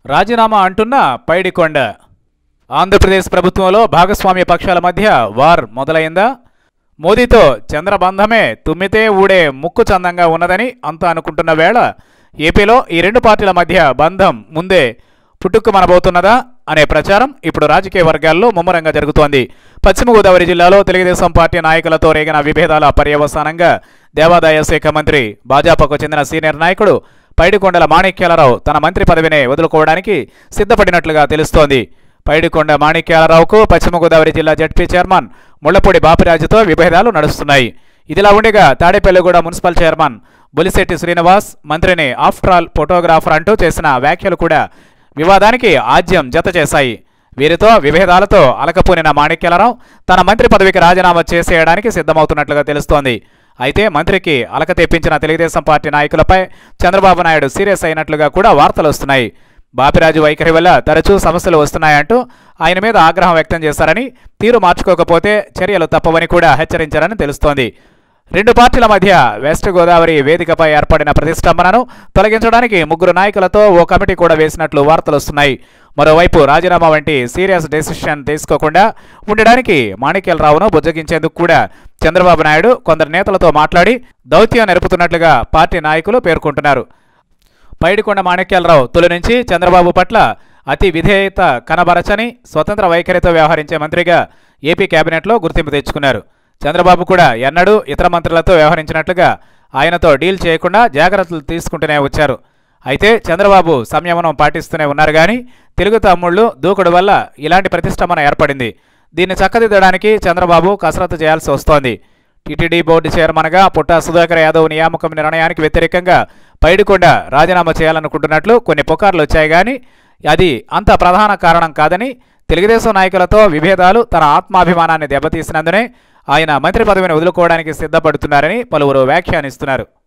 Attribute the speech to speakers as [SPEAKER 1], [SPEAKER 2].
[SPEAKER 1] రాజీనామా అంటున్న పైడికొండ ఆంధ్రప్రదేశ్ ప్రభుత్వంలో భాగస్వామ్య పక్షాల మధ్య వార్ మొదలైందా మోదీతో చంద్రబంధమే తుమ్మితే ఊడే ముక్కు చందంగా ఉన్నదని అంతా అనుకుంటున్న వేళ ఏపీలో ఈ రెండు పార్టీల మధ్య బంధం ముందే పుట్టుకుమనబోతున్నదా అనే ప్రచారం ఇప్పుడు రాజకీయ వర్గాల్లో ముమ్మరంగా జరుగుతోంది పశ్చిమ గోదావరి జిల్లాలో తెలుగుదేశం పార్టీ నాయకులతో రేగిన విభేదాల పర్యవసానంగా దేవాదాయ శాఖ మంత్రి భాజపాకు చెందిన సీనియర్ నాయకుడు పైడికొండల మాణిక్యాలరావు తన మంత్రి పదవిని వదులుకోవడానికి సిద్ధపడినట్లుగా తెలుస్తోంది పైడికొండ మాణిక్యాలరావుకు పశ్చిమ గోదావరి జిల్లా జడ్పీ చైర్మన్ ముళ్లపూడి బాపిరాజుతో విభేదాలు నడుస్తున్నాయి ఇదిలా ఉండగా తాడేపల్లిగూడ మున్సిపల్ చైర్మన్ బొలిశెట్టి శ్రీనివాస్ మంత్రిని ఆఫ్టర్ ఆల్ ఫోటోగ్రాఫర్ అంటూ చేసిన వ్యాఖ్యలు కూడా వివాదానికి ఆజ్యం జత చేశాయి వీరితో విభేదాలతో అలకపూనిన మాణిక్యాలరావు తన మంత్రి పదవికి రాజీనామా చేసేయడానికి సిద్ధమవుతున్నట్లుగా తెలుస్తోంది అయితే మంత్రికి అలక తెప్పించిన తెలుగుదేశం పార్టీ నాయకులపై చంద్రబాబు నాయుడు సీరియస్ అయినట్లుగా కూడా వార్తలు వస్తున్నాయి బాపిరాజు వైఖరి వల్ల తరచూ సమస్యలు వస్తున్నాయంటూ ఆయన మీద ఆగ్రహం వ్యక్తం చేశారని తీరు మార్చుకోకపోతే చర్యలు తప్పవని కూడా హెచ్చరించారని తెలుస్తోంది రెండు పార్టీల మధ్య వెస్ట్ గోదావరి వేదికపై ఏర్పడిన ప్రతిష్టంభనను తొలగించడానికి ముగ్గురు నాయకులతో ఓ కమిటీ కూడా వేసినట్లు వార్తలు వస్తున్నాయి మరోవైపు రాజీనామా వంటి సీరియస్ డెసిషన్ తీసుకోకుండా ఉండడానికి మాణిక్యాలరావును బుజ్జగించేందుకు కూడా చంద్రబాబు నాయుడు కొందరు నేతలతో మాట్లాడి దౌత్యం నెరుపుతున్నట్లుగా పార్టీ నాయకులు పేర్కొంటున్నారు పైడికొండ మాణిక్యాలరావు తొలి నుంచి చంద్రబాబు పట్ల అతి విధేయత కనబరచని స్వతంత్ర వైఖరితో వ్యవహరించే మంత్రిగా ఏపీ కేబినెట్లో గుర్తింపు తెచ్చుకున్నారు చంద్రబాబు కూడా ఎన్నడూ ఇతర మంత్రులతో వ్యవహరించినట్లుగా ఆయనతో డీల్ చేయకుండా జాగ్రత్తలు తీసుకుంటూనే వచ్చారు అయితే చంద్రబాబు సంయమనం పాటిస్తూనే ఉన్నారు కానీ తెలుగు తమ్ముళ్ళు దూకుడు వల్ల ఇలాంటి ప్రతిష్టంభన ఏర్పడింది దీన్ని చక్కదిద్దడానికి చంద్రబాబు కసరత్తు చేయాల్సి వస్తోంది టీటీడీ బోర్డు చైర్మన్గా పుట్టా సుధాకర్ యాదవ్ నియామకం నిర్ణయానికి వ్యతిరేకంగా పైడికొండ రాజీనామా చేయాలనుకుంటున్నట్లు కొన్ని పుకార్లు వచ్చాయి కానీ అది అంత ప్రధాన కారణం కాదని తెలుగుదేశం నాయకులతో విభేదాలు తన ఆత్మాభిమానాన్ని దెబ్బతీసినందునే ఆయన మంత్రి పదవిని వదులుకోవడానికి సిద్ధపడుతున్నారని పలువురు వ్యాఖ్యానిస్తున్నారు